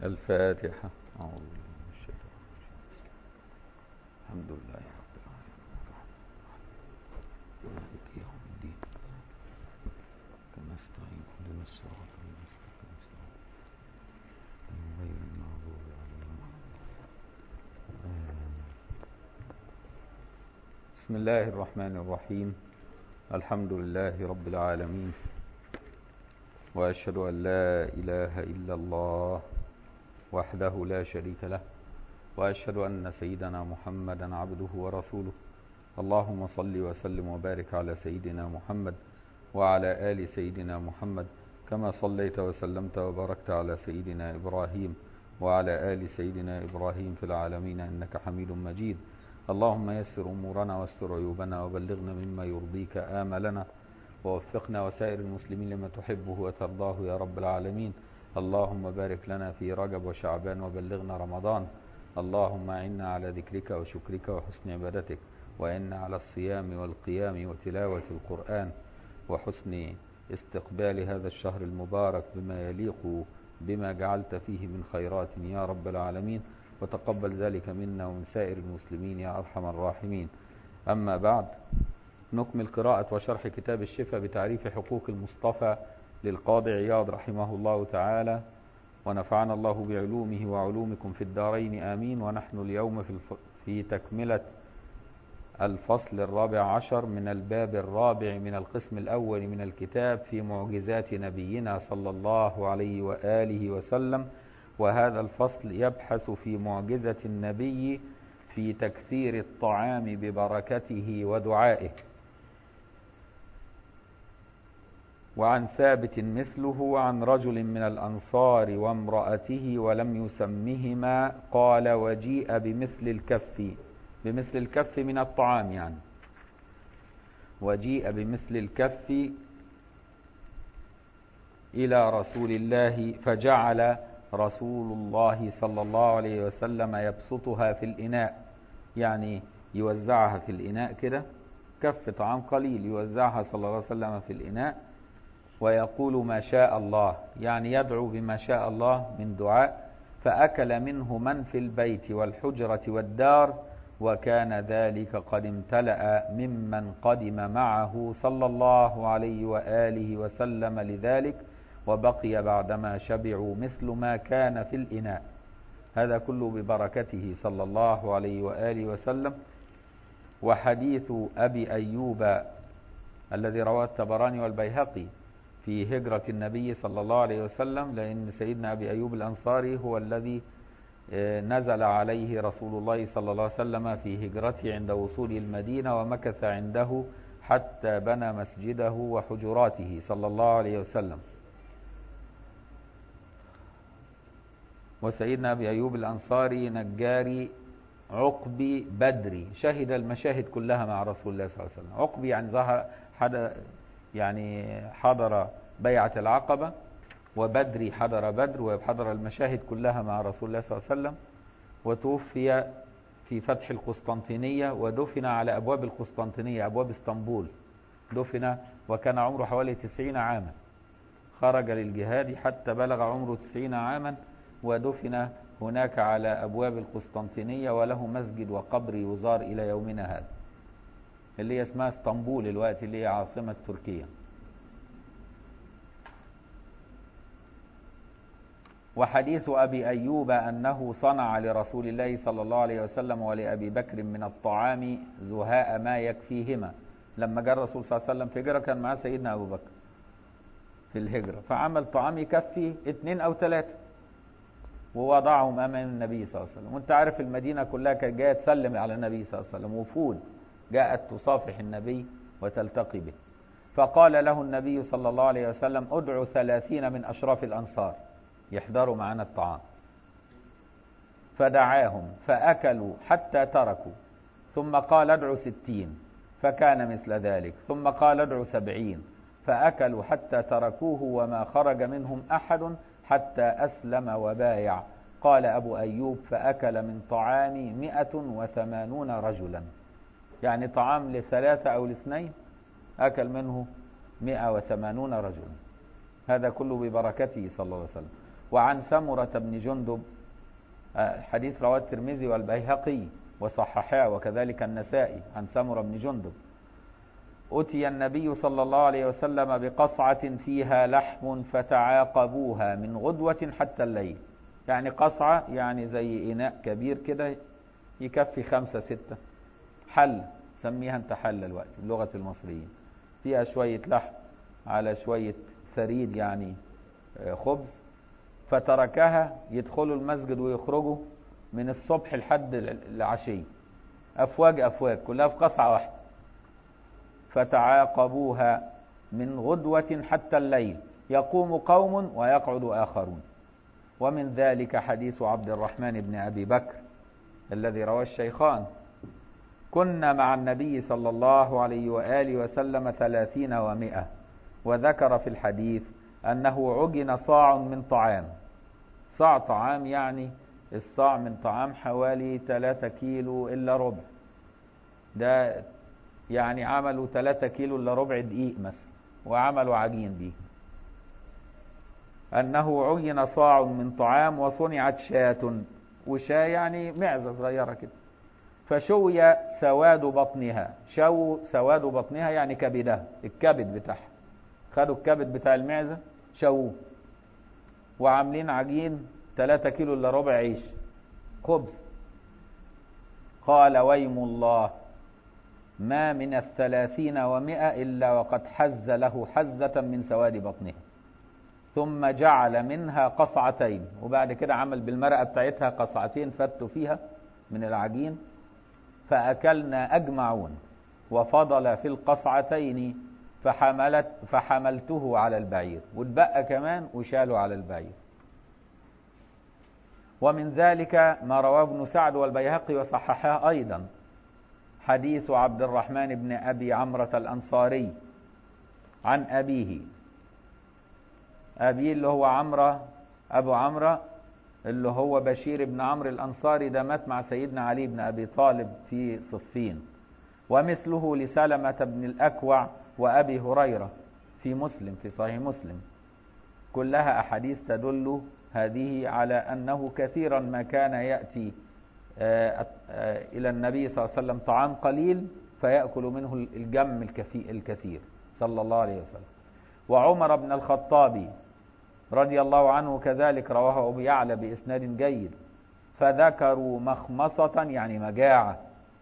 الفاتحة أعوذ بالله من الشيطان الرجيم. الحمد لله رب العالمين مالك يوم الدين كما استعين اهدنا الصراط المستقيم صراط غير المغضوب عليهم آمين. بسم الله الرحمن الرحيم الحمد لله رب العالمين وأشهد أن لا إله إلا الله وحده لا شريك له وأشهد أن سيدنا محمدا عبده ورسوله اللهم صل وسلم وبارك على سيدنا محمد وعلى آل سيدنا محمد كما صليت وسلمت وباركت على سيدنا إبراهيم وعلى آل سيدنا إبراهيم في العالمين إنك حميد مجيد اللهم يسر أمورنا واستر عيوبنا وبلغنا مما يرضيك آملنا ووفقنا وسائر المسلمين لما تحبه وترضاه يا رب العالمين اللهم بارك لنا في رجب وشعبان وبلغنا رمضان اللهم أعنا على ذكرك وشكرك وحسن عبادتك وإنا على الصيام والقيام وتلاوة القرآن وحسن استقبال هذا الشهر المبارك بما يليق بما جعلت فيه من خيرات يا رب العالمين وتقبل ذلك منا ومن سائر المسلمين يا أرحم الراحمين أما بعد نكمل قراءة وشرح كتاب الشفاء بتعريف حقوق المصطفى للقاضي عياض رحمه الله تعالى ونفعنا الله بعلومه وعلومكم في الدارين آمين ونحن اليوم في, الف... في تكملة الفصل الرابع عشر من الباب الرابع من القسم الأول من الكتاب في معجزات نبينا صلى الله عليه وآله وسلم وهذا الفصل يبحث في معجزة النبي في تكثير الطعام ببركته ودعائه وعن ثابت مثله وعن رجل من الأنصار وامرأته ولم يسمهما قال وجيء بمثل الكف بمثل الكف من الطعام يعني وجيء بمثل الكف إلى رسول الله فجعل رسول الله صلى الله عليه وسلم يبسطها في الإناء يعني يوزعها في الإناء كده كف طعام قليل يوزعها صلى الله عليه وسلم في الإناء ويقول ما شاء الله يعني يدعو بما شاء الله من دعاء فأكل منه من في البيت والحجرة والدار وكان ذلك قد امتلأ ممن قدم معه صلى الله عليه وآله وسلم لذلك وبقي بعدما شبعوا مثل ما كان في الإناء هذا كله ببركته صلى الله عليه وآله وسلم وحديث أبي أيوب الذي رواه التبراني والبيهقي في هجرة النبي صلى الله عليه وسلم لأن سيدنا أبي أيوب الأنصاري هو الذي نزل عليه رسول الله صلى الله عليه وسلم في هجرته عند وصول المدينة ومكث عنده حتى بنى مسجده وحجراته صلى الله عليه وسلم وسيدنا أبي أيوب الأنصاري نجاري عقبي بدري شهد المشاهد كلها مع رسول الله صلى الله عليه وسلم عقبي يعني ظهر حد يعني حضر بيعة العقبة وبدري حضر بدر وحضر المشاهد كلها مع رسول الله صلى الله عليه وسلم وتوفي في فتح القسطنطينية ودفن على أبواب القسطنطينية أبواب اسطنبول دفن وكان عمره حوالي تسعين عاما خرج للجهاد حتى بلغ عمره تسعين عاما ودفن هناك على أبواب القسطنطينية وله مسجد وقبر يزار إلى يومنا هذا اللي هي اسمها اسطنبول الوقت اللي هي عاصمة تركيا وحديث أبي أيوب أنه صنع لرسول الله صلى الله عليه وسلم ولأبي بكر من الطعام زهاء ما يكفيهما لما جاء الرسول صلى الله عليه وسلم في هجرة كان معاه سيدنا أبو بكر في الهجرة فعمل طعام يكفي اثنين أو ثلاثة ووضعهم أمام النبي صلى الله عليه وسلم وانت عارف المدينة كلها كانت جاية تسلم على النبي صلى الله عليه وسلم وفود جاءت تصافح النبي وتلتقي به فقال له النبي صلى الله عليه وسلم ادعو ثلاثين من أشراف الأنصار يحضروا معنا الطعام فدعاهم فأكلوا حتى تركوا ثم قال ادعوا ستين فكان مثل ذلك ثم قال ادعوا سبعين فأكلوا حتى تركوه وما خرج منهم أحد حتى أسلم وبايع قال أبو أيوب فأكل من طعامي مئة وثمانون رجلا يعني طعام لثلاثة أو لاثنين أكل منه مئة وثمانون رجلا هذا كله ببركته صلى الله عليه وسلم وعن سمرة بن جندب حديث رواه الترمذي والبيهقي وصححاه وكذلك النسائي عن سمرة بن جندب أتي النبي صلى الله عليه وسلم بقصعة فيها لحم فتعاقبوها من غدوة حتى الليل يعني قصعة يعني زي إناء كبير كده يكفي خمسة ستة حل سميها انت حل الوقت بلغة المصريين فيها شوية لحم على شوية ثريد يعني خبز فتركها يدخلوا المسجد ويخرجوا من الصبح لحد العشية أفواج أفواج كلها في قصعة واحدة فتعاقبوها من غدوة حتى الليل يقوم قوم ويقعد آخرون ومن ذلك حديث عبد الرحمن بن أبي بكر الذي رواه الشيخان كنا مع النبي صلى الله عليه وآله وسلم ثلاثين ومائة وذكر في الحديث أنه عجن صاع من طعام صاع طعام يعني الصاع من طعام حوالي 3 كيلو إلا ربع ده يعني عملوا 3 كيلو إلا ربع دقيق مثلا وعملوا عجين بيه أنه عجن صاع من طعام وصنعت شاة وشاة يعني معزة صغيرة كده فشوي سواد بطنها شو سواد بطنها يعني كبدها الكبد بتاعها خدوا الكبد بتاع المعزة شووه وعاملين عجين 3 كيلو الا ربع عيش خبز قال ويم الله ما من الثلاثين ومائة إلا وقد حز له حزة من سواد بطنها ثم جعل منها قصعتين وبعد كده عمل بالمرقة بتاعتها قصعتين فتوا فيها من العجين فأكلنا أجمعون وفضل في القصعتين فحملت فحملته على البعير واتبقى كمان وشاله على البعير ومن ذلك ما رواه ابن سعد والبيهقي وصححاه أيضا حديث عبد الرحمن بن أبي عمرة الأنصاري عن أبيه أبيه اللي هو عمرة أبو عمرة اللي هو بشير بن عمرو الأنصاري ده مات مع سيدنا علي بن أبي طالب في صفين ومثله لسلمة بن الأكوع وأبي هريرة في مسلم في صحيح مسلم كلها أحاديث تدل هذه على أنه كثيرا ما كان يأتي إلى النبي صلى الله عليه وسلم طعام قليل فيأكل منه الجم الكثير صلى الله عليه وسلم وعمر بن الخطاب رضي الله عنه كذلك رواه أبو يعلى بإسناد جيد فذكروا مخمصة يعني مجاعة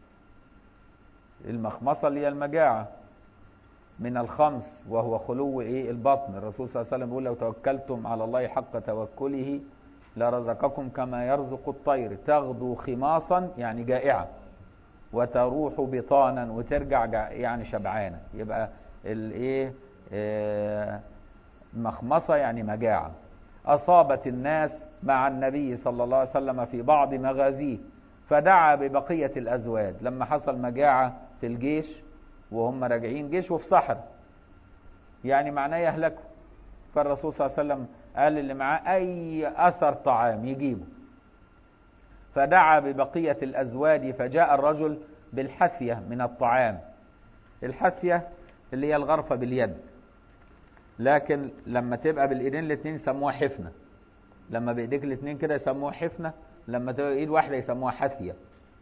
المخمصة اللي هي المجاعة من الخمس وهو خلو ايه البطن الرسول صلى الله عليه وسلم بيقول لو توكلتم على الله حق توكله لرزقكم كما يرزق الطير تغدو خماصا يعني جائعة وتروح بطانا وترجع يعني شبعانة يبقى الايه اه مخمصة يعني مجاعة أصابت الناس مع النبي صلى الله عليه وسلم في بعض مغازيه فدعا ببقية الأزواج لما حصل مجاعة في الجيش وهم راجعين جيش وفي صحراء يعني معناه يهلكوا فالرسول صلى الله عليه وسلم قال اللي معاه أي أثر طعام يجيبه فدعا ببقية الأزواج فجاء الرجل بالحثية من الطعام الحثية اللي هي الغرفة باليد لكن لما تبقى بالايدين الاثنين يسموها حفنة لما بايديك الاثنين كده يسموها حفنة لما تبقى ايد واحدة يسموها حثية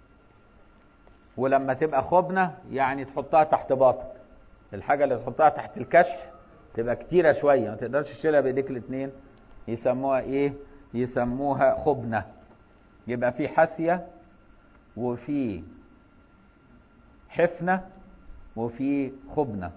ولما تبقى خبنة يعني تحطها تحت باطك الحاجة اللي تحطها تحت الكشف تبقى كتيرة شوية ما تقدرش تشيلها بايديك الاثنين يسموها ايه يسموها خبنة يبقى في حثية وفي حفنة وفي خبنة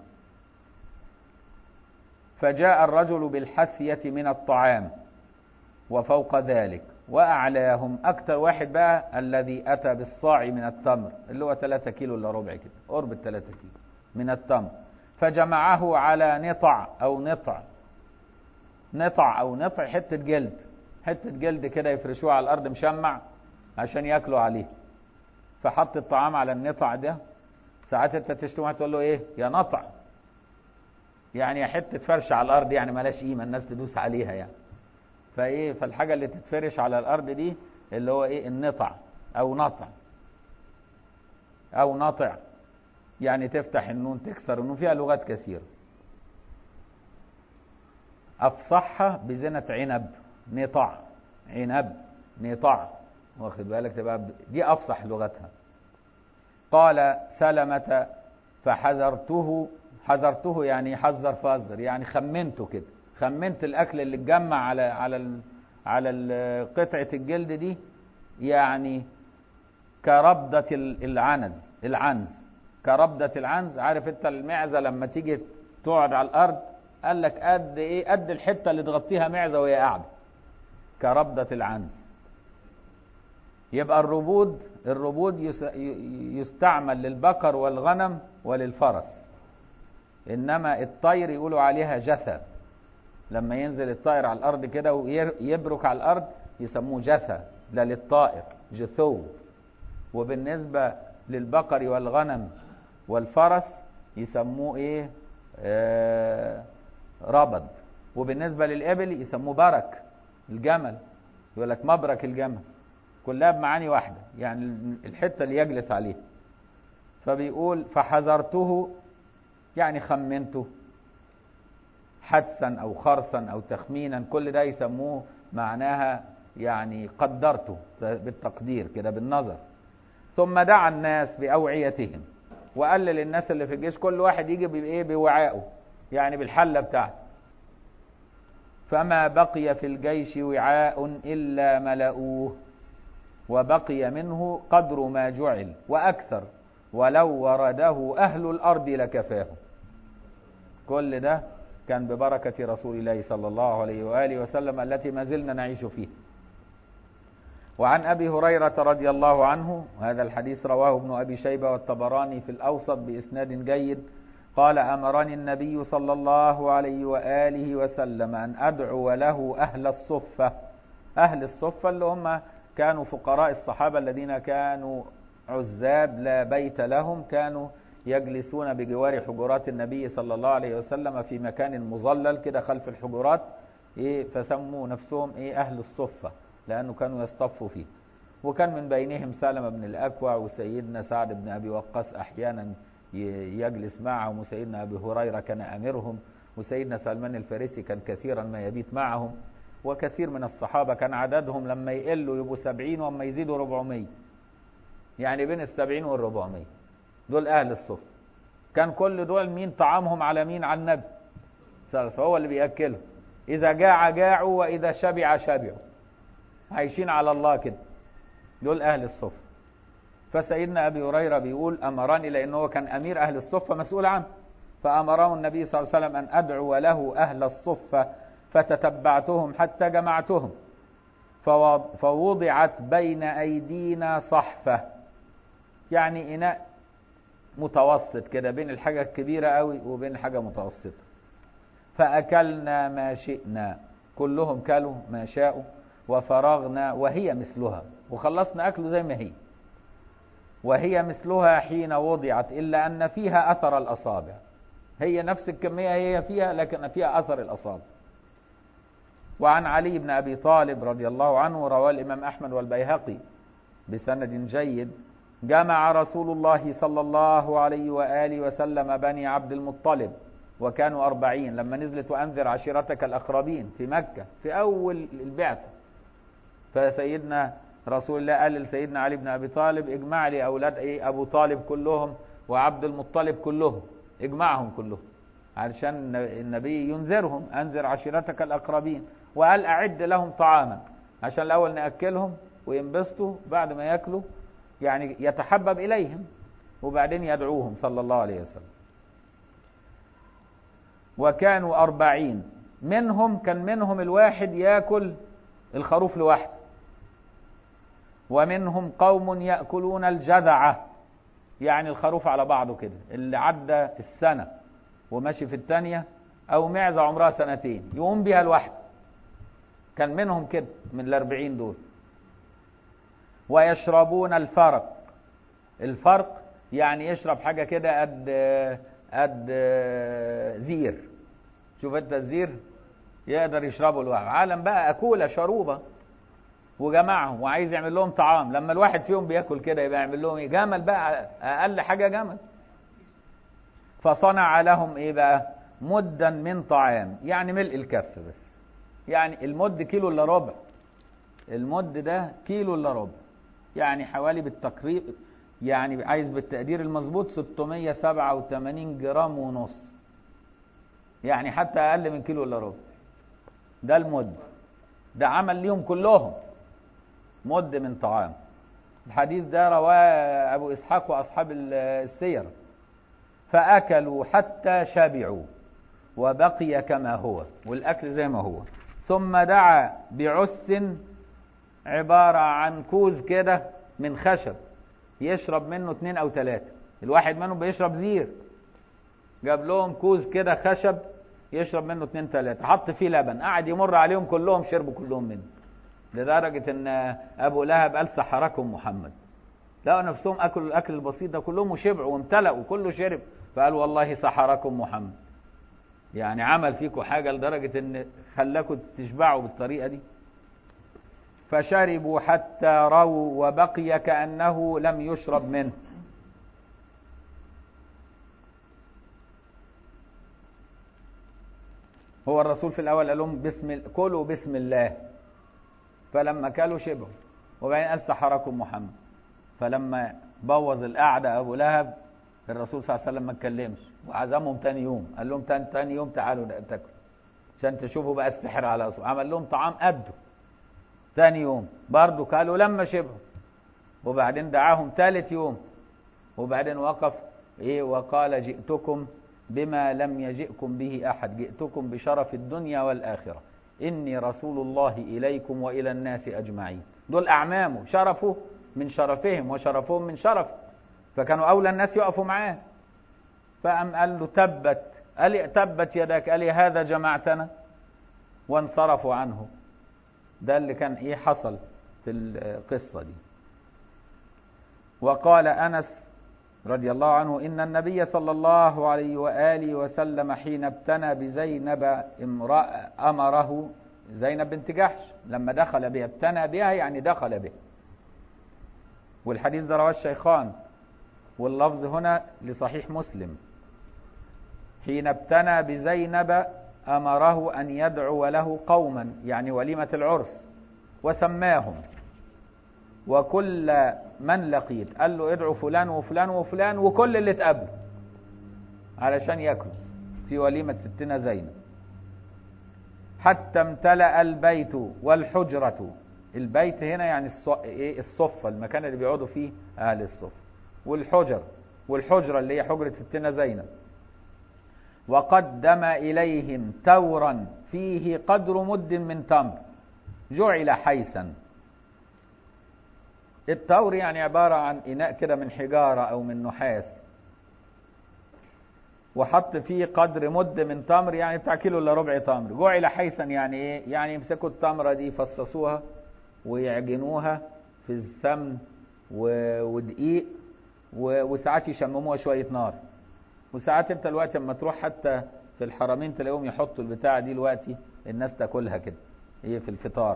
فجاء الرجل بالحثية من الطعام وفوق ذلك وأعلاهم أكثر واحد بقى الذي أتى بالصاع من التمر اللي هو 3 كيلو إلا ربع كده قرب ال 3 كيلو من التمر فجمعه على نطع أو نطع نطع أو نطع حتة جلد حتة جلد كده يفرشوها على الأرض مشمع عشان ياكلوا عليه فحط الطعام على النطع ده ساعات انت تشتمها تقول له ايه يا نطع يعني حته فرش على الارض يعني ملاش قيمه الناس تدوس عليها يعني فايه فالحاجه اللي تتفرش على الارض دي اللي هو ايه النطع او نطع او نطع يعني تفتح النون تكسر النون فيها لغات كثيره افصحها بزنة عنب نطع عنب نطع واخد بالك تبقى دي افصح لغتها قال سلمة فحذرته حذرته يعني حذر فازر يعني خمنته كده خمنت الاكل اللي اتجمع على على ال على ال قطعه الجلد دي يعني كربدة العنز العنز كربدة العنز عارف انت المعزة لما تيجي تقعد على الارض قال لك قد ايه قد الحتة اللي تغطيها معزة وهي قاعدة كربدة العنز يبقى الربود الربود يستعمل للبقر والغنم وللفرس انما الطير يقولوا عليها جثى لما ينزل الطائر على الارض كده ويبرك على الارض يسموه جثى ده للطائر جثو وبالنسبة للبقر والغنم والفرس يسموه ايه آه ربض وبالنسبة للإبل يسموه برك الجمل يقول لك مبرك الجمل كلها بمعاني واحدة يعني الحتة اللي يجلس عليها فبيقول فحذرته يعني خمنته حدسا أو خرسا أو تخمينا كل ده يسموه معناها يعني قدرته بالتقدير كده بالنظر ثم دعا الناس بأوعيتهم وقال للناس اللي في الجيش كل واحد يجي بايه بوعائه يعني بالحله بتاعته فما بقي في الجيش وعاء الا ملؤوه وبقي منه قدر ما جعل واكثر ولو ورده اهل الارض لكفاه كل ده كان ببركه رسول الله صلى الله عليه واله وسلم التي ما زلنا نعيش فيها وعن ابي هريره رضي الله عنه وهذا الحديث رواه ابن ابي شيبه والطبراني في الاوسط باسناد جيد قال امرني النبي صلى الله عليه واله وسلم ان ادعو له اهل الصفه اهل الصفه اللي هم كانوا فقراء الصحابه الذين كانوا عزاب لا بيت لهم كانوا يجلسون بجوار حجرات النبي صلى الله عليه وسلم في مكان مظلل كده خلف الحجرات ايه فسموا نفسهم ايه اهل الصفه لأنه كانوا يصطفوا فيه وكان من بينهم سلمة بن الأكوع وسيدنا سعد بن أبي وقاص أحيانا يجلس معهم وسيدنا أبي هريرة كان أميرهم وسيدنا سلمان الفارسي كان كثيرا ما يبيت معهم وكثير من الصحابة كان عددهم لما يقلوا يبقوا سبعين وما يزيدوا ربعمية يعني بين السبعين والربعمية دول أهل الصف كان كل دول مين طعامهم على مين على النبي فهو اللي بيأكلهم إذا جاع جاعوا وإذا شبع شبعوا عايشين على الله كده دول اهل الصف فسيدنا ابي هريره بيقول امرني لانه هو كان امير اهل الصفه مسؤول عنه فامره النبي صلى الله عليه وسلم ان ادعو له اهل الصفه فتتبعتهم حتى جمعتهم فوضعت بين ايدينا صحفه يعني اناء متوسط كده بين الحاجه الكبيره قوي وبين حاجه متوسطه فاكلنا ما شئنا كلهم كلوا ما شاءوا وفرغنا وهي مثلها وخلصنا أكله زي ما هي وهي مثلها حين وضعت إلا أن فيها أثر الأصابع هي نفس الكمية هي فيها لكن فيها أثر الأصابع وعن علي بن أبي طالب رضي الله عنه رواه الإمام أحمد والبيهقي بسند جيد جمع رسول الله صلى الله عليه وآله وسلم بني عبد المطلب وكانوا أربعين لما نزلت وأنذر عشيرتك الأقربين في مكة في أول البعثة فسيدنا رسول الله قال لسيدنا علي بن ابي طالب اجمع لي اولاد ايه ابو طالب كلهم وعبد المطلب كلهم اجمعهم كلهم علشان النبي ينذرهم انذر عشيرتك الاقربين وقال اعد لهم طعاما عشان الاول ناكلهم وينبسطوا بعد ما ياكلوا يعني يتحبب اليهم وبعدين يدعوهم صلى الله عليه وسلم وكانوا أربعين منهم كان منهم الواحد ياكل الخروف لوحده ومنهم قوم يأكلون الجذعة يعني الخروف على بعضه كده اللي عدى السنة وماشي في الثانية أو معزة عمرها سنتين يقوم بها لوحده كان منهم كده من الأربعين دول ويشربون الفرق الفرق يعني يشرب حاجة كده قد قد زير شوف انت الزير يقدر يشربه لوحده عالم بقى أكولة شروبة وجمعهم وعايز يعمل لهم طعام لما الواحد فيهم بياكل كده يبقى يعمل لهم ايه جمل بقى اقل حاجه جمل فصنع لهم ايه بقى مدا من طعام يعني ملء الكف بس يعني المد كيلو الا ربع المد ده كيلو الا ربع يعني حوالي بالتقريب يعني عايز بالتقدير المظبوط 687 جرام ونص يعني حتى اقل من كيلو الا ربع ده المد ده عمل ليهم كلهم مد من طعام الحديث ده رواه ابو اسحاق واصحاب السير فاكلوا حتى شبعوا وبقي كما هو والاكل زي ما هو ثم دعا بعس عبارة عن كوز كده من خشب يشرب منه اتنين او تلاتة الواحد منهم بيشرب زير جاب لهم كوز كده خشب يشرب منه اتنين تلاتة حط فيه لبن قعد يمر عليهم كلهم شربوا كلهم منه لدرجة ان ابو لهب قال سحركم محمد لقوا نفسهم اكلوا الاكل البسيط ده كلهم وشبعوا وامتلأوا كله شرب فقال والله سحركم محمد يعني عمل فيكم حاجة لدرجة ان خلاكم تشبعوا بالطريقة دي فشربوا حتى رووا وبقي كأنه لم يشرب منه هو الرسول في الأول قال لهم بسم كلوا بسم الله فلما كلوا شبعوا وبعدين قال سحركم محمد فلما بوظ القعدة أبو لهب الرسول صلى الله عليه وسلم ما اتكلمش وعزمهم تاني يوم قال لهم تاني, تاني يوم تعالوا تاكلوا عشان تشوفوا بقى السحر على أصول عمل لهم طعام قده تاني يوم برضه قالوا لما شبعوا وبعدين دعاهم ثالث يوم وبعدين وقف ايه وقال جئتكم بما لم يجئكم به احد جئتكم بشرف الدنيا والاخره اني رسول الله اليكم والى الناس اجمعين دول اعمامه شرفه من شرفهم وشرفهم من شرفه فكانوا اولى الناس يقفوا معاه فقام قال له تبت قال تبت يدك قال هذا جمعتنا وانصرفوا عنه ده اللي كان ايه حصل في القصة دي وقال أنس رضي الله عنه إن النبي صلى الله عليه وآله وسلم حين ابتنى بزينب امرأة أمره زينب بنت جحش لما دخل بها ابتنى بها يعني دخل بها والحديث ده رواه الشيخان واللفظ هنا لصحيح مسلم حين ابتنى بزينب أمره أن يدعو له قوما يعني وليمة العرس وسماهم وكل من لقيت قال له ادعو فلان وفلان وفلان وكل اللي اتقابلوا علشان ياكلوا في وليمة ستنا زينب حتى امتلأ البيت والحجرة البيت هنا يعني الصفة المكان اللي بيقعدوا فيه أهل الصفة والحجر والحجرة اللي هي حجرة ستنا زينب وقدم إليهم تورا فيه قدر مد من تمر جعل حيثا التور يعني عبارة عن إناء كده من حجارة أو من نحاس وحط فيه قدر مد من تمر يعني بتاع كيلو الا ربع تمر جعل حيثا يعني ايه يعني يمسكوا التمرة دي يفصصوها ويعجنوها في السمن ودقيق وساعات يشمموها شوية نار وساعات انت دلوقتي لما تروح حتى في الحرمين تلاقيهم يحطوا البتاعه دي دلوقتي الناس تاكلها كده هي في الفطار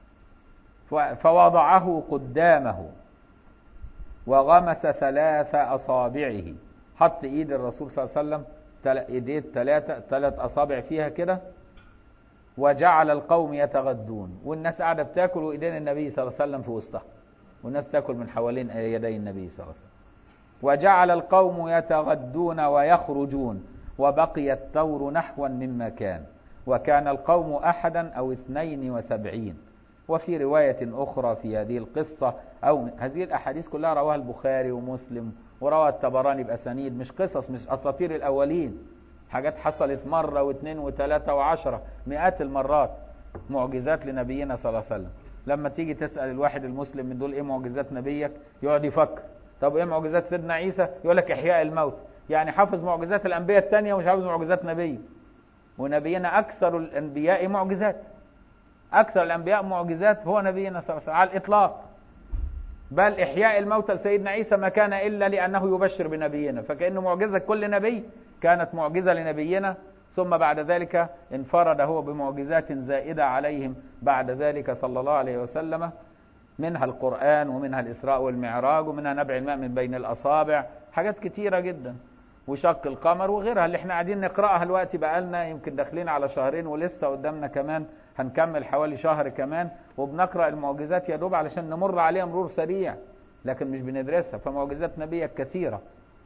فوضعه قدامه وغمس ثلاث اصابعه حط ايد الرسول صلى الله عليه وسلم ايديه ثلاثه ثلاث اصابع فيها كده وجعل القوم يتغدون والناس قاعده بتاكل وايدين النبي صلى الله عليه وسلم في وسطها والناس تاكل من حوالين يدي النبي صلى الله عليه وسلم وجعل القوم يتغدون ويخرجون وبقي الثور نحوا مما كان وكان القوم أحدا أو اثنين وسبعين وفي رواية أخرى في هذه القصة أو هذه الأحاديث كلها رواها البخاري ومسلم وروى الطبراني بأسانيد مش قصص مش أساطير الأولين حاجات حصلت مرة واثنين وثلاثة وعشرة مئات المرات معجزات لنبينا صلى الله عليه وسلم لما تيجي تسأل الواحد المسلم من دول ايه معجزات نبيك يقعد يفكر طب ايه معجزات سيدنا عيسى يقول لك احياء الموت يعني حافظ معجزات الانبياء الثانيه ومش حافظ معجزات نبيه ونبينا اكثر الانبياء معجزات اكثر الانبياء معجزات هو نبينا صلى الله عليه وسلم على الاطلاق بل احياء الموتى لسيدنا عيسى ما كان الا لانه يبشر بنبينا فكانه معجزه كل نبي كانت معجزه لنبينا ثم بعد ذلك انفرد هو بمعجزات زائده عليهم بعد ذلك صلى الله عليه وسلم منها القرآن ومنها الإسراء والمعراج ومنها نبع الماء من بين الأصابع حاجات كتيرة جدا وشق القمر وغيرها اللي احنا قاعدين نقراها دلوقتي بقالنا يمكن داخلين على شهرين ولسه قدامنا كمان هنكمل حوالي شهر كمان وبنقرا المعجزات يا دوب علشان نمر عليها مرور سريع لكن مش بندرسها فمعجزات نبيك كثيره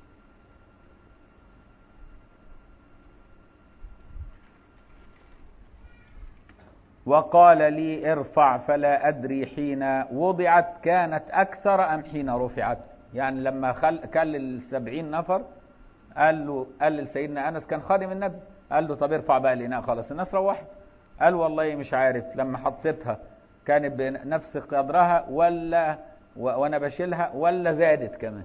وقال لي ارفع فلا أدري حين وضعت كانت أكثر أم حين رفعت يعني لما خل... كل السبعين نفر قال له قال لسيدنا أنس كان خادم النبي قال له طب ارفع بقى الإناء خلاص الناس روحت قال والله مش عارف لما حطيتها كانت بنفس قدرها ولا و... وأنا بشيلها ولا زادت كمان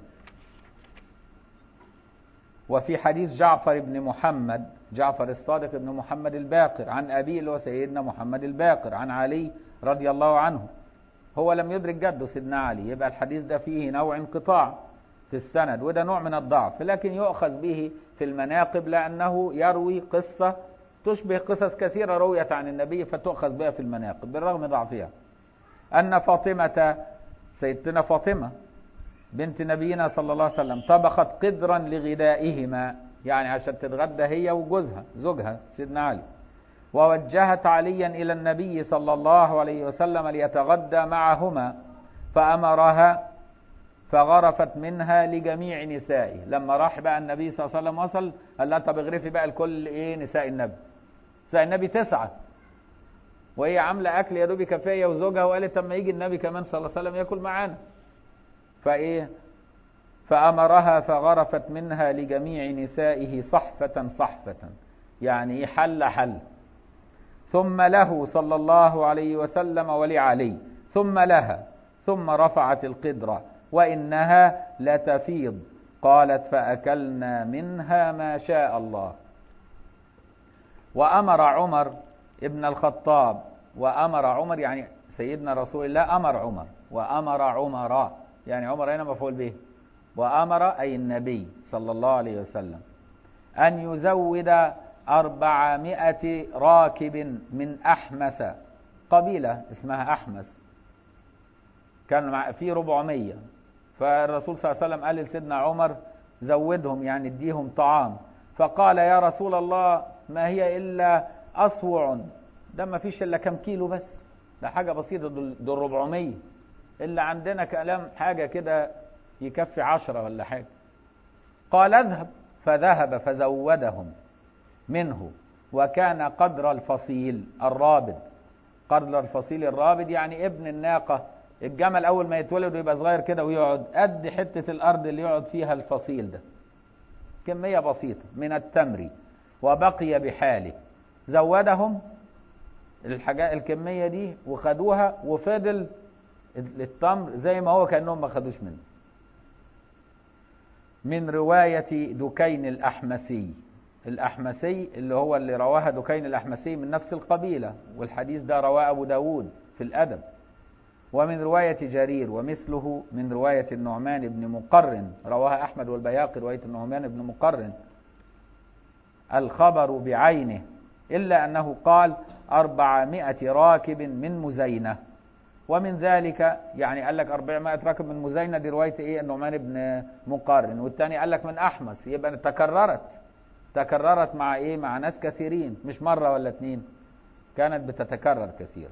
وفي حديث جعفر بن محمد جعفر الصادق بن محمد الباقر عن أبيه اللي هو سيدنا محمد الباقر عن علي رضي الله عنه هو لم يدرك جده سيدنا علي يبقى الحديث ده فيه نوع انقطاع في السند وده نوع من الضعف لكن يؤخذ به في المناقب لأنه يروي قصة تشبه قصص كثيرة رويت عن النبي فتؤخذ بها في المناقب بالرغم ضعفها أن فاطمة سيدتنا فاطمة بنت نبينا صلى الله عليه وسلم طبخت قدرا لغذائهما يعني عشان تتغدى هي وجوزها زوجها سيدنا علي ووجهت عليا إلى النبي صلى الله عليه وسلم ليتغدى معهما فأمرها فغرفت منها لجميع نسائه لما راح بقى النبي صلى الله عليه وسلم وصل قال لها طب اغرفي بقى لكل ايه نساء النبي نساء النبي تسعة وهي عاملة أكل يا دوب كفاية وزوجها وقالت طب ما يجي النبي كمان صلى الله عليه وسلم ياكل معانا فايه فأمرها فغرفت منها لجميع نسائه صحفة صحفة يعني حل حل ثم له صلى الله عليه وسلم ولعلي ثم لها ثم رفعت القدرة وإنها لتفيض قالت فأكلنا منها ما شاء الله وأمر عمر ابن الخطاب وأمر عمر يعني سيدنا رسول الله أمر عمر وأمر عمر يعني عمر هنا مفعول به وأمر أي النبي صلى الله عليه وسلم أن يزود أربعمائة راكب من أحمس قبيلة اسمها أحمس كان في ربعمية فالرسول صلى الله عليه وسلم قال لسيدنا عمر زودهم يعني اديهم طعام فقال يا رسول الله ما هي إلا أصوع ده ما فيش إلا كم كيلو بس ده حاجة بسيطة دول 400 إلا عندنا كلام حاجة كده يكفي عشرة ولا حاجة قال اذهب فذهب فزودهم منه وكان قدر الفصيل الرابد قدر الفصيل الرابد يعني ابن الناقة الجمل أول ما يتولد ويبقى صغير كده ويقعد قد حتة الأرض اللي يقعد فيها الفصيل ده كمية بسيطة من التمر وبقي بحاله زودهم الحاجات الكمية دي وخدوها وفضل التمر زي ما هو كأنهم ما خدوش منه من رواية دكين الأحمسي الأحمسي اللي هو اللي رواها دكين الأحمسي من نفس القبيلة والحديث ده رواه أبو داود في الأدب ومن رواية جرير ومثله من رواية النعمان بن مقرن رواها أحمد والبياقي رواية النعمان بن مقرن الخبر بعينه إلا أنه قال أربعمائة راكب من مزينة ومن ذلك يعني قال لك 400 راكب من مزينة دي رواية إيه النعمان بن مقارن والثاني قال لك من أحمس يبقى تكررت تكررت مع إيه مع ناس كثيرين مش مرة ولا اتنين كانت بتتكرر كثيرا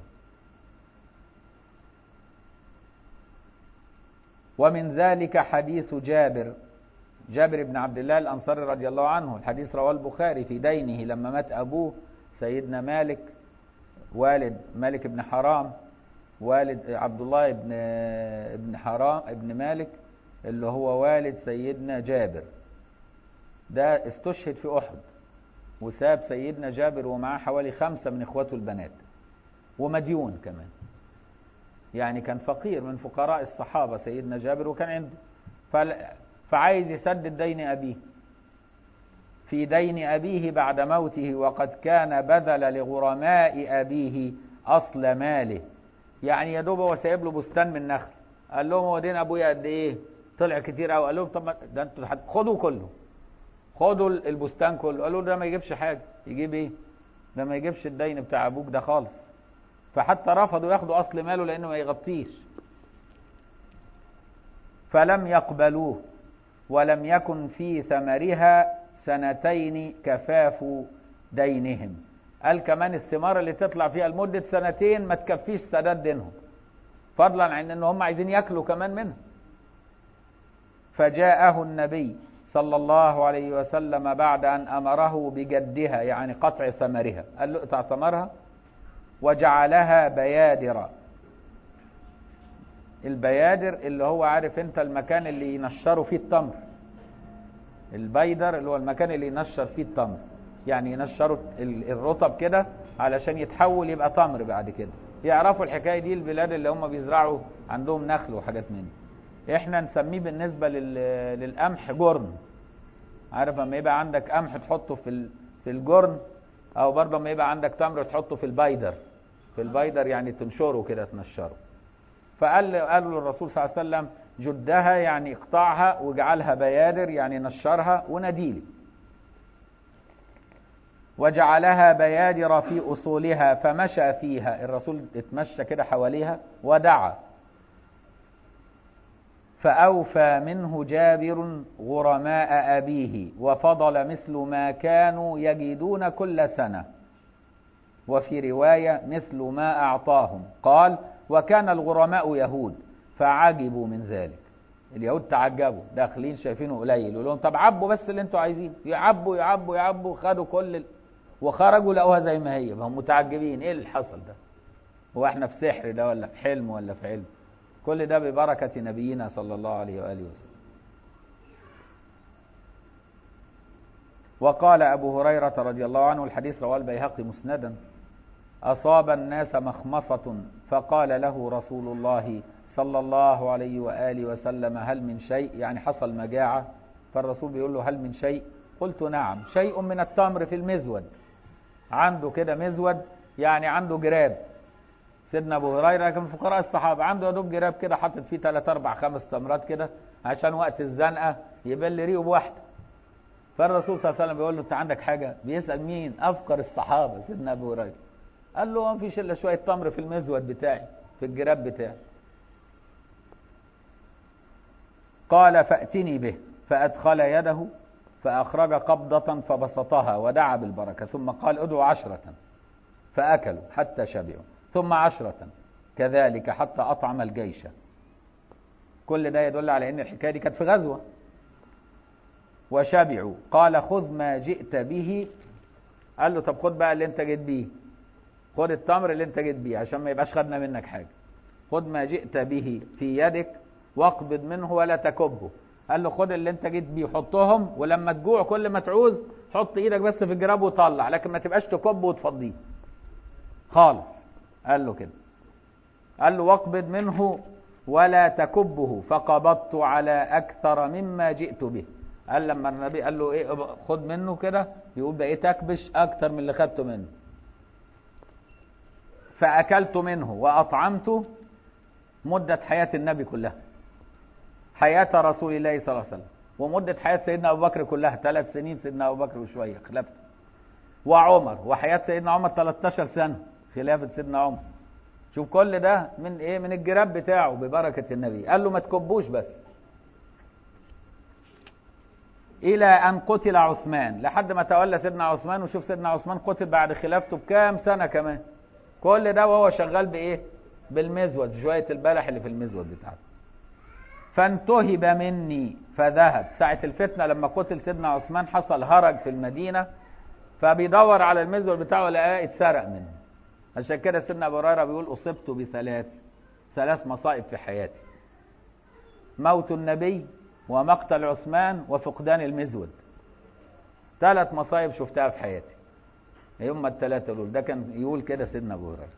ومن ذلك حديث جابر جابر بن عبد الله الأنصاري رضي الله عنه الحديث رواه البخاري في دينه لما مات أبوه سيدنا مالك والد مالك بن حرام والد عبد الله بن ابن حرام ابن مالك اللي هو والد سيدنا جابر ده استشهد في أحد وساب سيدنا جابر ومعاه حوالي خمسة من إخواته البنات ومديون كمان يعني كان فقير من فقراء الصحابة سيدنا جابر وكان عنده فعايز يسدد دين أبيه في دين أبيه بعد موته وقد كان بذل لغرماء أبيه أصل ماله يعني يا دوب هو سايب له بستان من نخل قال لهم هو دين ابويا قد ايه طلع كتير قوي قال لهم طب ده انتوا خدوا كله خدوا البستان كله قالوا ده ما يجيبش حاجه يجيب ايه ده ما يجيبش الدين بتاع ابوك ده خالص فحتى رفضوا ياخدوا اصل ماله لانه ما يغطيش فلم يقبلوه ولم يكن في ثمرها سنتين كفاف دينهم قال كمان الثمار اللي تطلع فيها لمدة سنتين ما تكفيش سداد دينهم فضلا عن ان هم عايزين ياكلوا كمان منها فجاءه النبي صلى الله عليه وسلم بعد ان امره بجدها يعني قطع ثمرها قال له اقطع ثمرها وجعلها بيادر البيادر اللي هو عارف انت المكان اللي ينشروا فيه التمر البيدر اللي هو المكان اللي ينشر فيه التمر يعني ينشروا الرطب كده علشان يتحول يبقى تمر بعد كده يعرفوا الحكايه دي البلاد اللي هم بيزرعوا عندهم نخل وحاجات من دي احنا نسميه بالنسبه للقمح جرن عارف لما يبقى عندك قمح تحطه في في الجرن او برضه لما يبقى عندك تمر تحطه في البيدر في البيدر يعني تنشره كده تنشره فقال قالوا للرسول صلى الله عليه وسلم جدها يعني اقطعها واجعلها بيادر يعني نشرها وناديلي وجعلها بيادر في أصولها فمشى فيها الرسول اتمشى كده حواليها ودعا فأوفى منه جابر غرماء أبيه وفضل مثل ما كانوا يجدون كل سنة وفي رواية مثل ما أعطاهم قال وكان الغرماء يهود فعجبوا من ذلك اليهود تعجبوا داخلين شايفينه قليل يقول لهم طب عبوا بس اللي انتوا عايزينه يعبوا يعبوا يعبوا خدوا كل ال... وخرجوا لقوها زي ما هي فهم متعجبين ايه اللي حصل ده هو احنا في سحر ده ولا في حلم ولا في علم كل ده ببركة نبينا صلى الله عليه وآله وسلم وقال أبو هريرة رضي الله عنه الحديث رواه البيهقي مسندا أصاب الناس مخمصة فقال له رسول الله صلى الله عليه وآله وسلم هل من شيء يعني حصل مجاعة فالرسول بيقول له هل من شيء قلت نعم شيء من التمر في المزود عنده كده مزود يعني عنده جراب سيدنا ابو هريره كان من فقراء الصحابه عنده يا دوب جراب كده حاطط فيه 3 4 5 تمرات كده عشان وقت الزنقه يبل ريقه بواحده فالرسول صلى الله عليه وسلم بيقول له انت عندك حاجه بيسال مين افقر الصحابه سيدنا ابو هريره قال له ما فيش الا شويه تمر في المزود بتاعي في الجراب بتاعي قال فاتني به فادخل يده فأخرج قبضة فبسطها ودعا بالبركة ثم قال ادعوا عشرة فأكلوا حتى شبعوا ثم عشرة كذلك حتى أطعم الجيش كل ده يدل على أن الحكاية دي كانت في غزوة وشبعوا قال خذ ما جئت به قال له طب خد بقى اللي انت جيت بيه خد التمر اللي انت جيت بيه عشان ما يبقاش خدنا منك حاجة خد ما جئت به في يدك واقبض منه ولا تكبه قال له خد اللي انت جيت بيه حطهم ولما تجوع كل ما تعوز حط ايدك بس في الجراب وطلع لكن ما تبقاش تكب وتفضيه خالص قال له كده قال له واقبض منه ولا تكبه فقبضت على اكثر مما جئت به قال لما النبي قال له ايه خد منه كده يقول بقيت اكبش اكثر من اللي خدته منه فاكلت منه واطعمته مده حياه النبي كلها حياة رسول الله صلى الله عليه وسلم ومدة حياة سيدنا أبو بكر كلها ثلاث سنين سيدنا أبو بكر وشوية خلافته وعمر وحياة سيدنا عمر 13 سنة خلافة سيدنا عمر شوف كل ده من ايه من الجراب بتاعه ببركة النبي قال له ما تكبوش بس إلى أن قتل عثمان لحد ما تولى سيدنا عثمان وشوف سيدنا عثمان قتل بعد خلافته بكام سنة كمان كل ده وهو شغال بإيه بالمزود شوية البلح اللي في المزود بتاعته فانتهب مني فذهب ساعة الفتنة لما قتل سيدنا عثمان حصل هرج في المدينة فبيدور على المزول بتاعه لقاه اتسرق منه عشان كده سيدنا ابو هريره بيقول اصبت بثلاث ثلاث مصائب في حياتي موت النبي ومقتل عثمان وفقدان المزود ثلاث مصايب شفتها في حياتي هم الثلاثه دول ده كان يقول كده سيدنا ابو هريره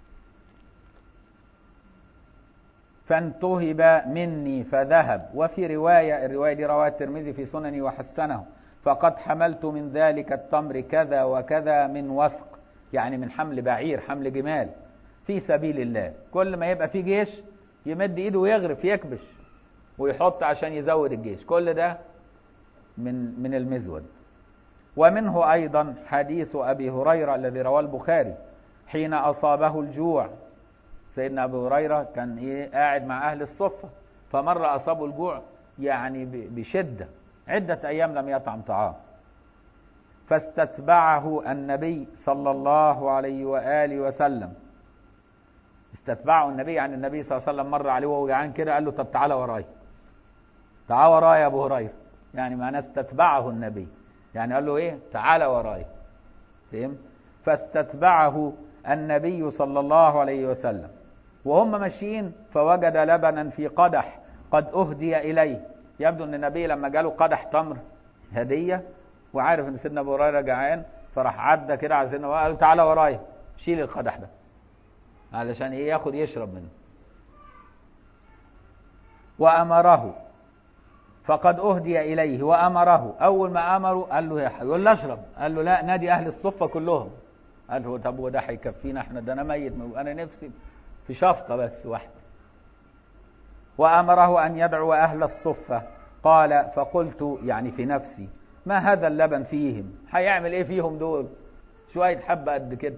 فانتهب مني فذهب وفي رواية الرواية دي رواه الترمذي في سنني وحسنه فقد حملت من ذلك التمر كذا وكذا من وثق يعني من حمل بعير حمل جمال في سبيل الله كل ما يبقى في جيش يمد ايده ويغرف يكبش ويحط عشان يزود الجيش كل ده من من المزود ومنه ايضا حديث ابي هريره الذي رواه البخاري حين اصابه الجوع سيدنا ابو هريره كان ايه قاعد مع اهل الصفه فمره اصابه الجوع يعني بشدة عدة أيام لم يطعم طعام فاستتبعه النبي صلى الله عليه وآله وسلم استتبعه النبي يعني النبي صلى الله عليه وسلم مر عليه وهو جعان كده قال له طب تعالى ورايا تعالى ورايا يا ابو هريره يعني معناه استتبعه النبي يعني قال له ايه تعالى ورايا فهم فاستتبعه النبي صلى الله عليه وسلم وهم ماشيين فوجد لبنا في قدح قد اهدي اليه يبدو ان النبي لما جاله قدح تمر هديه وعارف ان سيدنا ابو هريره جعان فراح عدى كده على سيدنا قال له تعالى ورايا شيل القدح ده علشان ايه ياخد يشرب منه وامره فقد اهدي اليه وامره اول ما امره قال له يقول له اشرب قال له لا نادي اهل الصفه كلهم قال له طب وده هيكفينا احنا ده انا ميت انا نفسي في شفطه بس واحده وامره ان يدعو اهل الصفه قال فقلت يعني في نفسي ما هذا اللبن فيهم هيعمل ايه فيهم دول شويه حبه قد كده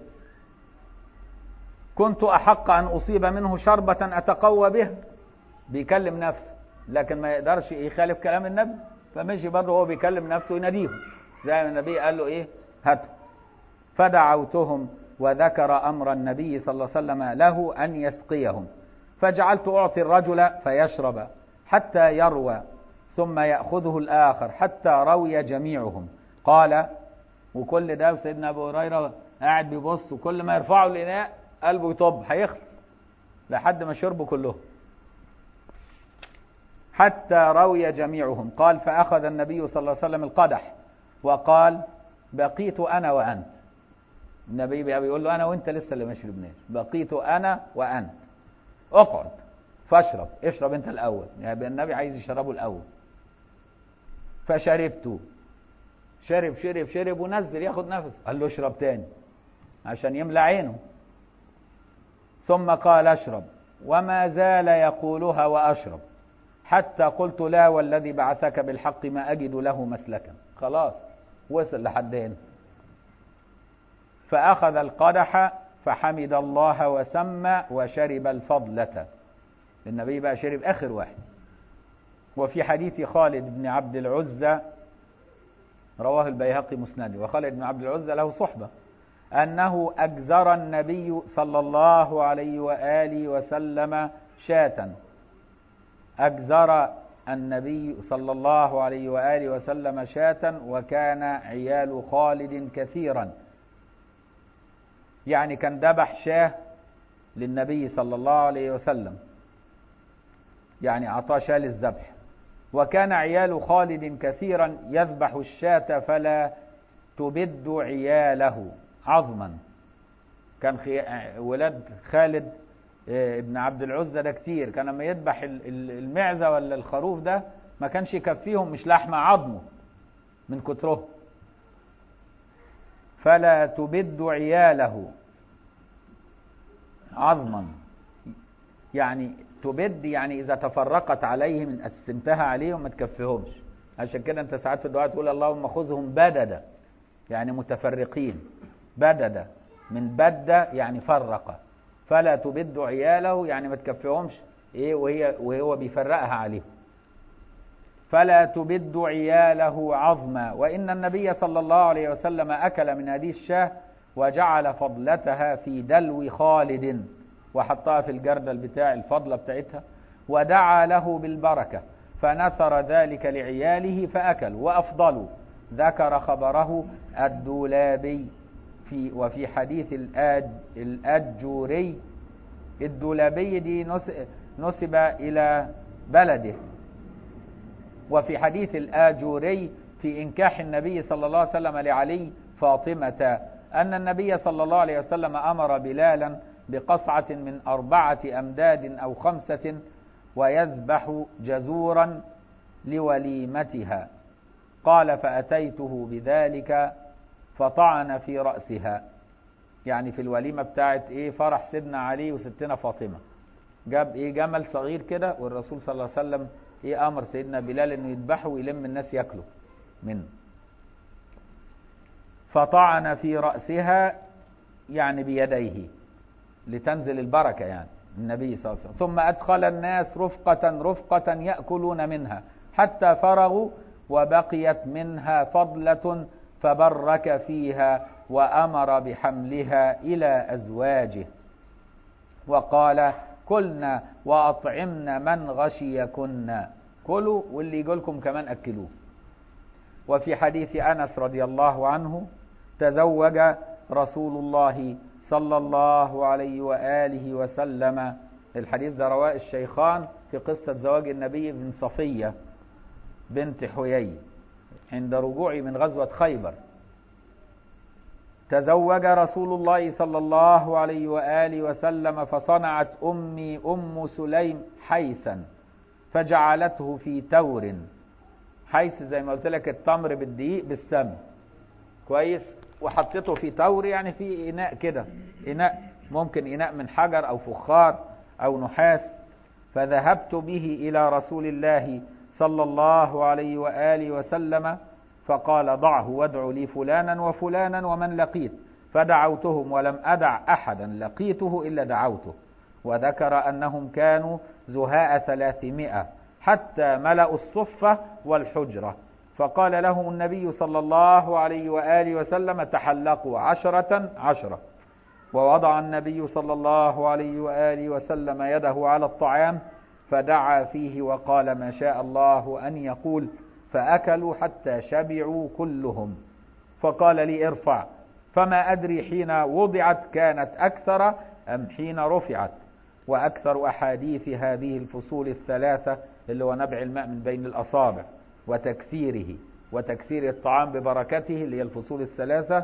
كنت احق ان اصيب منه شربه اتقوى بها بيكلم نفسه لكن ما يقدرش يخالف كلام النبي فمشي برضه هو بيكلم نفسه يناديهم زي ما النبي قال له ايه هاتوا فدعوتهم وذكر امر النبي صلى الله عليه وسلم له ان يسقيهم فجعلت اعطي الرجل فيشرب حتى يروى ثم ياخذه الاخر حتى روي جميعهم قال وكل ده سيدنا ابو هريره قاعد بيبص وكل ما يرفعوا الاناء قلبه يطب هيخلص لحد ما شربوا كلهم حتى روي جميعهم قال فأخذ النبي صلى الله عليه وسلم القدح وقال بقيت أنا وأنت النبي بيقول له أنا وأنت لسه اللي ما شربناش بقيت أنا وأنت اقعد فاشرب اشرب أنت الأول يعني النبي عايز يشربه الأول فشربت شرب شرب شرب ونزل ياخد نفس قال له اشرب تاني عشان يملى عينه ثم قال اشرب وما زال يقولها واشرب حتى قلت لا والذي بعثك بالحق ما أجد له مسلكا خلاص وصل لحد هنا فأخذ القدح فحمد الله وسمى وشرب الفضلة النبي بقى شرب آخر واحد وفي حديث خالد بن عبد العزة رواه البيهقي مسند وخالد بن عبد العزة له صحبة أنه أجزر النبي صلى الله عليه وآله وسلم شاة أجزر النبي صلى الله عليه وآله وسلم شاة وكان عيال خالد كثيرا يعني كان ذبح شاه للنبي صلى الله عليه وسلم يعني أعطاه شاه للذبح وكان عيال خالد كثيرا يذبح الشاة فلا تبد عياله عظما كان ولاد خالد ابن عبد العزة ده كتير كان لما يذبح المعزة ولا الخروف ده ما كانش يكفيهم مش لحمة عظمه من كتره فلا تبد عياله عظما يعني تبد يعني إذا تفرقت عليه من قسمتها عليهم ما تكفيهمش عشان كده أنت ساعات في الدعاء تقول اللهم خذهم بددا يعني متفرقين بددا من بد يعني فرق فلا تبد عياله يعني ما تكفيهمش ايه وهي وهو بيفرقها عليهم فلا تبد عياله عظما وان النبي صلى الله عليه وسلم اكل من هذه الشاه وجعل فضلتها في دلو خالد وحطها في الجردل بتاع الفضلة بتاعتها ودعا له بالبركة فنثر ذلك لعياله فأكلوا وأفضلوا ذكر خبره الدولابي في وفي حديث الأج الأجوري الدولابي دي نسب إلى بلده وفي حديث الآجوري في إنكاح النبي صلى الله عليه وسلم لعلي فاطمة أن النبي صلى الله عليه وسلم أمر بلالا بقصعة من أربعة أمداد أو خمسة ويذبح جزورا لوليمتها قال فأتيته بذلك فطعن في رأسها يعني في الوليمة بتاعت ايه فرح سيدنا علي وستنا فاطمة جاب ايه جمل صغير كده والرسول صلى الله عليه وسلم ايه امر سيدنا بلال انه يذبحه ويلم الناس ياكلوا منه فطعن في رأسها يعني بيديه لتنزل البركة يعني النبي صلى الله عليه وسلم ثم أدخل الناس رفقة رفقة يأكلون منها حتى فرغوا وبقيت منها فضلة فبرك فيها وأمر بحملها إلى أزواجه وقال كلنا وأطعمنا من غشيكن كلوا واللي يقولكم كمان أكلوه وفي حديث أنس رضي الله عنه تزوج رسول الله صلى الله عليه وآله وسلم الحديث ده رواه الشيخان في قصة زواج النبي بن صفية بنت حيي عند رجوعه من غزوة خيبر تزوج رسول الله صلى الله عليه وآله وسلم فصنعت أمي أم سليم حيثا فجعلته في تور حيث زي ما قلت لك التمر بالدقيق بالسمن كويس وحطيته في تور يعني في إناء كده إناء ممكن إناء من حجر أو فخار أو نحاس فذهبت به إلى رسول الله صلى الله عليه وآله وسلم فقال ضعه وادع لي فلانا وفلانا ومن لقيت فدعوتهم ولم أدع أحدا لقيته إلا دعوته وذكر أنهم كانوا زهاء ثلاثمائة حتى ملأوا الصفة والحجرة فقال لهم النبي صلى الله عليه وآله وسلم تحلقوا عشرة عشرة ووضع النبي صلى الله عليه وآله وسلم يده على الطعام فدعا فيه وقال ما شاء الله أن يقول فأكلوا حتى شبعوا كلهم فقال لي ارفع فما أدري حين وضعت كانت أكثر أم حين رفعت وأكثر أحاديث هذه الفصول الثلاثة اللي هو نبع الماء من بين الأصابع وتكثيره وتكثير الطعام ببركته اللي هي الفصول الثلاثة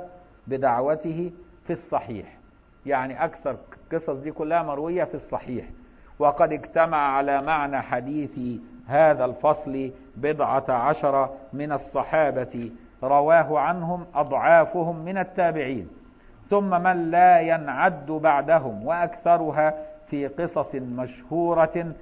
بدعوته في الصحيح يعني أكثر قصص دي كلها مروية في الصحيح وقد اجتمع على معنى حديث هذا الفصل بضعة عشر من الصحابة رواه عنهم أضعافهم من التابعين ثم من لا ينعد بعدهم وأكثرها في قصص مشهورة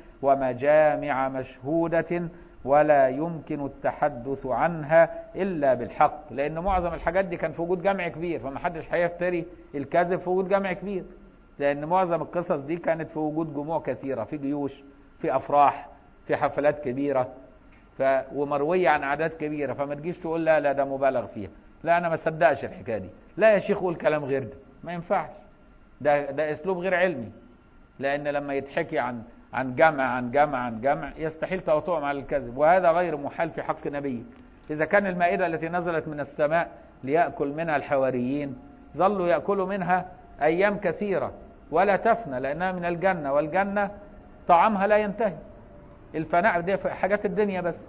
ومجامع مشهودة ولا يمكن التحدث عنها إلا بالحق لأن معظم الحاجات دي كان في وجود جمع كبير فما حدش هيفتري الكذب في وجود جمع كبير لأن معظم القصص دي كانت في وجود جموع كثيرة في جيوش في أفراح في حفلات كبيرة ف... ومروية عن أعداد كبيرة فما تجيش تقول لا لا ده مبالغ فيها لا أنا ما صدقش الحكاية دي لا يا شيخ قول كلام غير ده ما ينفعش ده ده أسلوب غير علمي لأن لما يتحكي عن عن جمع عن جمع عن جمع يستحيل تواطؤهم على الكذب وهذا غير محال في حق نبي إذا كان المائدة التي نزلت من السماء ليأكل منها الحواريين ظلوا يأكلوا منها أيام كثيرة ولا تفنى لأنها من الجنة والجنة طعامها لا ينتهي الفناء دي حاجات الدنيا بس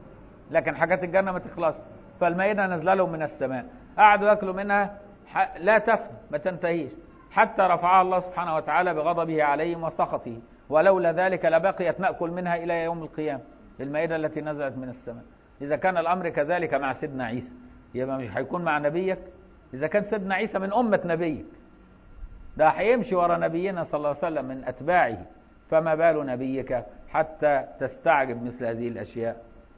لكن حاجات الجنة ما تخلص فالمائدة نزل لهم من السماء قعدوا يأكلوا منها لا تفنى ما تنتهيش حتى رفعها الله سبحانه وتعالى بغضبه عليهم وسخطه ولولا ذلك لبقيت نأكل منها إلى يوم القيامة المائدة التي نزلت من السماء إذا كان الأمر كذلك مع سيدنا عيسى يبقى مش هيكون مع نبيك إذا كان سيدنا عيسى من أمة نبيك ده هيمشي ورا نبينا صلى الله عليه وسلم من أتباعه فما بال نبيك حتى تستعجب مثل هذه الأشياء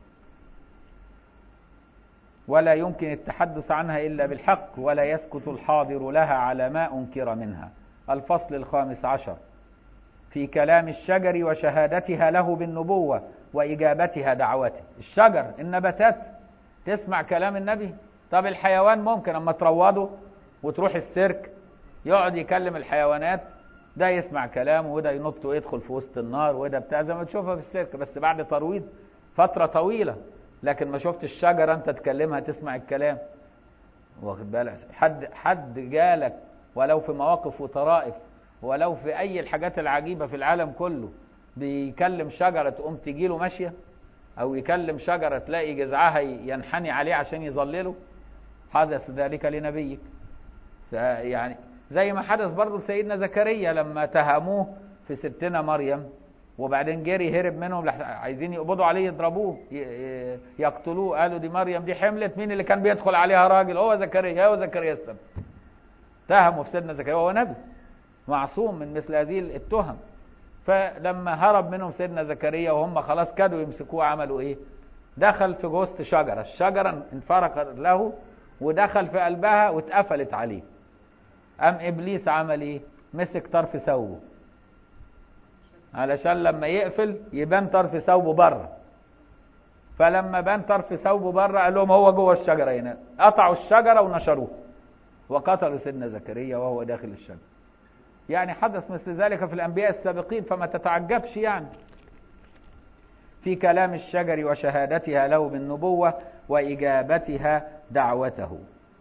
ولا يمكن التحدث عنها إلا بالحق ولا يسكت الحاضر لها على ما أنكر منها الفصل الخامس عشر في كلام الشجر وشهادتها له بالنبوة وإجابتها دعوته الشجر النباتات تسمع كلام النبي طب الحيوان ممكن أما تروضه وتروح السيرك يقعد يكلم الحيوانات ده يسمع كلامه وده ينط ويدخل في وسط النار وده بتاع زي ما تشوفها في السيرك بس بعد ترويض فترة طويلة لكن ما شفت الشجرة انت تكلمها تسمع الكلام واخد بالك حد حد جالك ولو في مواقف وطرائف ولو في اي الحاجات العجيبة في العالم كله بيكلم شجرة تقوم تجيله ماشية او يكلم شجرة تلاقي جذعها ينحني عليه عشان يظلله حدث ذلك لنبيك يعني زي ما حدث برضه لسيدنا زكريا لما تهموه في ستنا مريم وبعدين جري هرب منهم عايزين يقبضوا عليه يضربوه يقتلوه قالوا دي مريم دي حملت مين اللي كان بيدخل عليها راجل هو زكريا هو زكريا السبب تهموا في سيدنا زكريا وهو نبي معصوم من مثل هذه التهم فلما هرب منهم سيدنا زكريا وهم خلاص كادوا يمسكوه عملوا ايه دخل في وسط شجرة الشجرة انفرقت له ودخل في قلبها واتقفلت عليه قام ابليس عمل ايه مسك طرف ثوبه علشان لما يقفل يبان طرف ثوبه بره فلما بان طرف ثوبه بره قال لهم هو جوه الشجره هنا قطعوا الشجره ونشروه وقتلوا سيدنا زكريا وهو داخل الشجره يعني حدث مثل ذلك في الانبياء السابقين فما تتعجبش يعني في كلام الشجر وشهادتها له بالنبوه واجابتها دعوته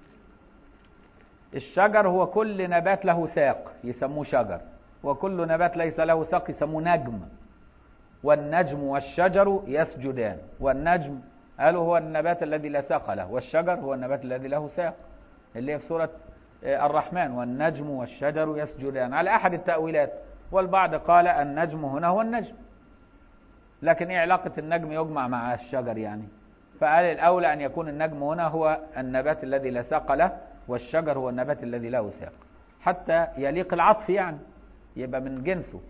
الشجر هو كل نبات له ساق يسموه شجر وكل نبات ليس له ساق يسموه نجم والنجم والشجر يسجدان والنجم قالوا هو النبات الذي لا ساق له والشجر هو النبات الذي له ساق اللي هي في سورة الرحمن والنجم والشجر يسجدان على أحد التأويلات والبعض قال النجم هنا هو النجم لكن ايه علاقة النجم يجمع مع الشجر يعني فقال الأولى أن يكون النجم هنا هو النبات الذي لا ساق له والشجر هو النبات الذي له ساق حتى يليق العطف يعني يبقى من جنسه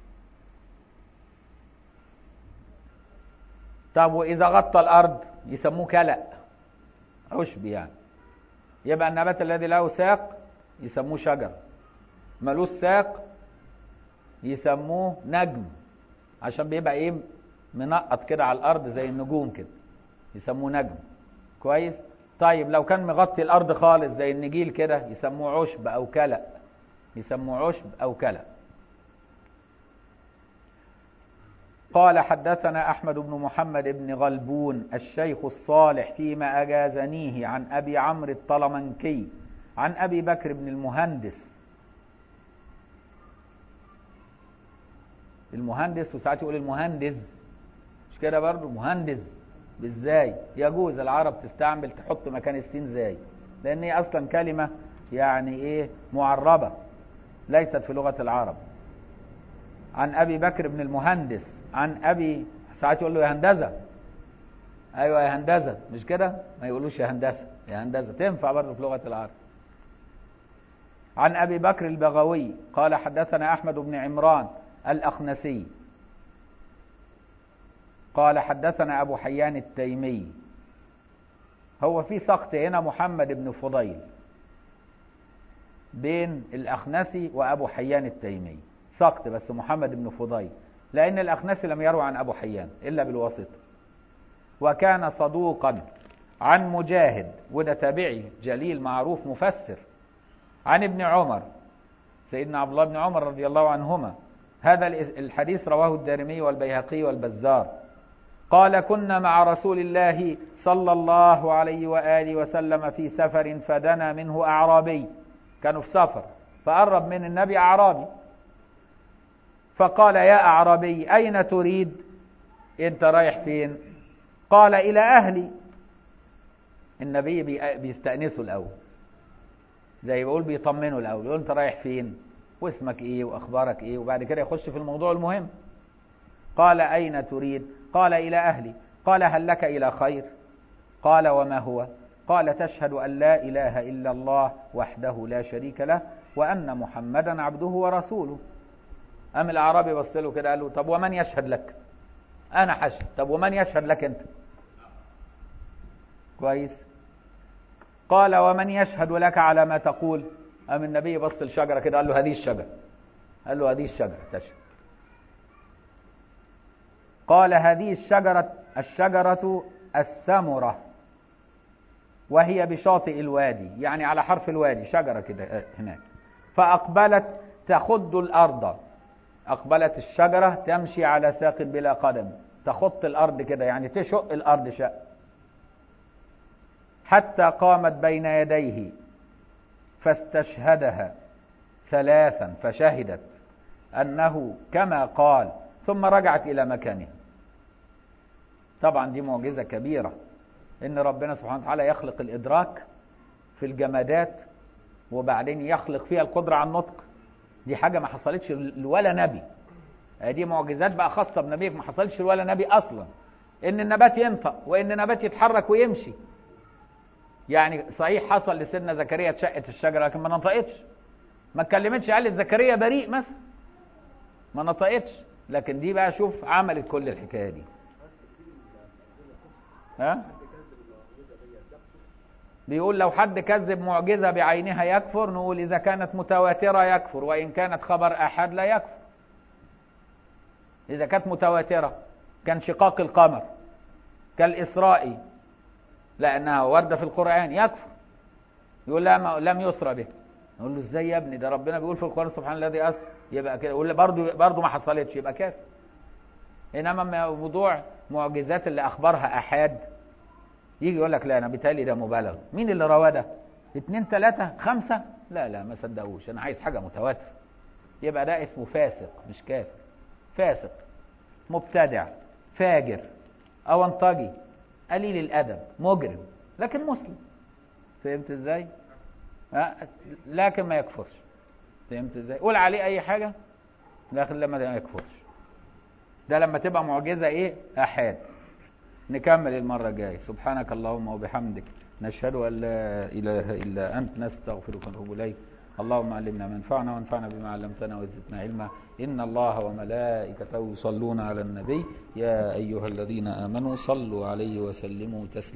طب وإذا غطى الأرض يسموه كلأ عشب يعني يبقى النبات الذي له ساق يسموه شجر ملوش ساق يسموه نجم عشان بيبقى ايه منقط كده على الارض زي النجوم كده يسموه نجم كويس طيب لو كان مغطي الارض خالص زي النجيل كده يسموه عشب او كلأ يسموه عشب او كلأ قال حدثنا أحمد بن محمد بن غلبون الشيخ الصالح فيما أجازنيه عن أبي عمرو الطلمنكي عن أبي بكر بن المهندس المهندس وساعات يقول المهندس مش كده برضه مهندس بالزاي يجوز العرب تستعمل تحط مكان السين زاي لأن هي أصلا كلمة يعني إيه معربة ليست في لغة العرب عن أبي بكر بن المهندس عن ابي ساعات يقول له يا هندسه ايوه يا هندسه مش كده ما يقولوش يا هندسه يا هندسه تنفع برضه في لغه العرب عن ابي بكر البغوي قال حدثنا احمد بن عمران الاخنسي قال حدثنا ابو حيان التيمي هو في سقط هنا محمد بن فضيل بين الاخنسي وابو حيان التيمي سقط بس محمد بن فضيل لأن الأخنسي لم يروي عن أبو حيان إلا بالواسطة وكان صدوقا عن مجاهد وده تابعي جليل معروف مفسر عن ابن عمر سيدنا عبد الله بن عمر رضي الله عنهما هذا الحديث رواه الدارمي والبيهقي والبزار قال كنا مع رسول الله صلى الله عليه وآله وسلم في سفر فدنا منه أعرابي كانوا في سفر فقرب من النبي أعرابي فقال يا أعرابي أين تريد أنت رايح فين قال إلى أهلي النبي بيستأنسه الأول زي بيقول بيطمنه الأول يقول أنت رايح فين واسمك إيه وأخبارك إيه وبعد كده يخش في الموضوع المهم قال أين تريد قال إلى أهلي قال هل لك إلى خير قال وما هو قال تشهد أن لا إله إلا الله وحده لا شريك له وأن محمدا عبده ورسوله قام الاعرابي بص له كده قال له طب ومن يشهد لك انا حشد طب ومن يشهد لك انت كويس قال ومن يشهد لك على ما تقول قام النبي بص الشجره كده قال له هذه الشجره قال له هذه الشجره تشهد قال هذه الشجره الشجره السمره وهي بشاطئ الوادي يعني على حرف الوادي شجره كده هناك فاقبلت تخض الارض أقبلت الشجرة تمشي على ساق بلا قدم تخط الأرض كده يعني تشق الأرض شق حتى قامت بين يديه فاستشهدها ثلاثا فشهدت أنه كما قال ثم رجعت إلى مكانها طبعا دي معجزة كبيرة إن ربنا سبحانه وتعالى يخلق الإدراك في الجمادات وبعدين يخلق فيها القدرة على النطق دي حاجة ما حصلتش لولا نبي دي معجزات بقى خاصة بنبيك ما حصلتش لولا نبي أصلا إن النبات ينطق وإن النبات يتحرك ويمشي يعني صحيح حصل لسيدنا زكريا اتشقت الشجرة لكن ما نطقتش ما اتكلمتش قالت زكريا بريء مثلا ما نطقتش لكن دي بقى شوف عملت كل الحكاية دي ها بيقول لو حد كذب معجزة بعينها يكفر نقول إذا كانت متواترة يكفر وإن كانت خبر أحد لا يكفر إذا كانت متواترة كان شقاق القمر كالإسراء لأنها واردة في القرآن يكفر يقول لا ما لم يسرى به نقول له ازاي يا ابني ده ربنا بيقول في القرآن سبحان الذي أسرى يبقى كده يقول برضه برضه ما حصلتش يبقى كافر انما موضوع معجزات اللي اخبارها احاد يجي يقول لك لا انا بيتهيألي ده مبالغ مين اللي رواه ده اتنين تلاتة خمسة لا لا ما صدقوش انا عايز حاجة متواتر يبقى ده اسمه فاسق مش كافر فاسق مبتدع فاجر اونطجي قليل الادب مجرم لكن مسلم فهمت ازاي ها؟ لكن ما يكفرش فهمت ازاي قول عليه اي حاجة لكن لما ما يكفرش ده لما تبقى معجزة ايه احاد نكمل المرة الجاية سبحانك اللهم وبحمدك نشهد أن لا إله إلا أنت نستغفرك ونتوب إليك اللهم علمنا ما ينفعنا وانفعنا بما علمتنا وزدنا علما إن الله وملائكته يصلون على النبي يا أيها الذين آمنوا صلوا عليه وسلموا تسليما